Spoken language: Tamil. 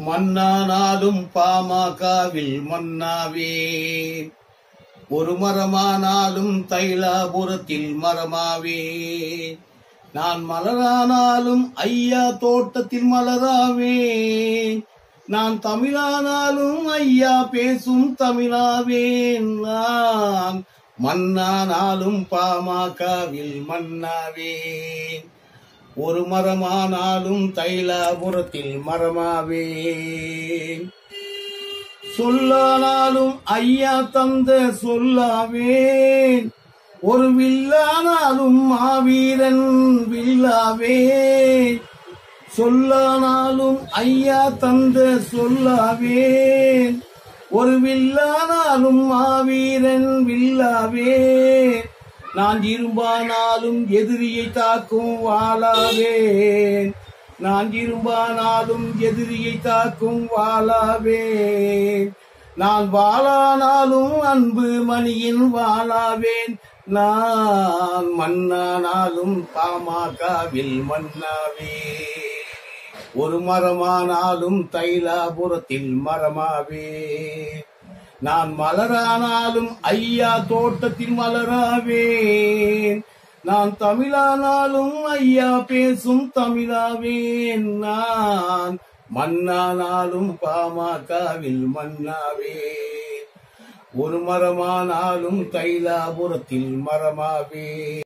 மன்னானாலும் பாமகவில் மன்னாவேன் ஒரு மரமானாலும் தைலாபுரத்தில் மரமாவேன் நான் மலரானாலும் ஐயா தோட்டத்தில் மலராவேன் நான் தமிழானாலும் ஐயா பேசும் தமிழாவேன் நான் மன்னானாலும் பாமகவில் மன்னாவேன் ஒரு மரமானாலும் தைலாபுரத்தில் மரமாவேன் சொல்லானாலும் ஐயா தந்த சொல்லாவேன் ஒரு வில்லானாலும் மாவீரன் வில்லாவேன் சொல்லானாலும் ஐயா தந்த சொல்லாவேன் ஒரு வில்லானாலும் மாவீரன் வில்லாவேன் நான் இரும்பானாலும் எதிரியை தாக்கும் வாழாவேன் நான் இரும்பானாலும் எதிரியை தாக்கும் வாழாவேன் நான் வாழானாலும் அன்பு மணியின் வாழாவேன் நான் மன்னானாலும் பாமகவில் மன்னாவே ஒரு மரமானாலும் தைலாபுரத்தில் மரமாவே நான் மலரானாலும் ஐயா தோட்டத்தில் மலராவேன் நான் தமிழானாலும் ஐயா பேசும் தமிழாவேன் நான் மண்ணானாலும் பாமகவில் மன்னாவே ஒரு மரமானாலும் தைலாபுரத்தில் மரமாவே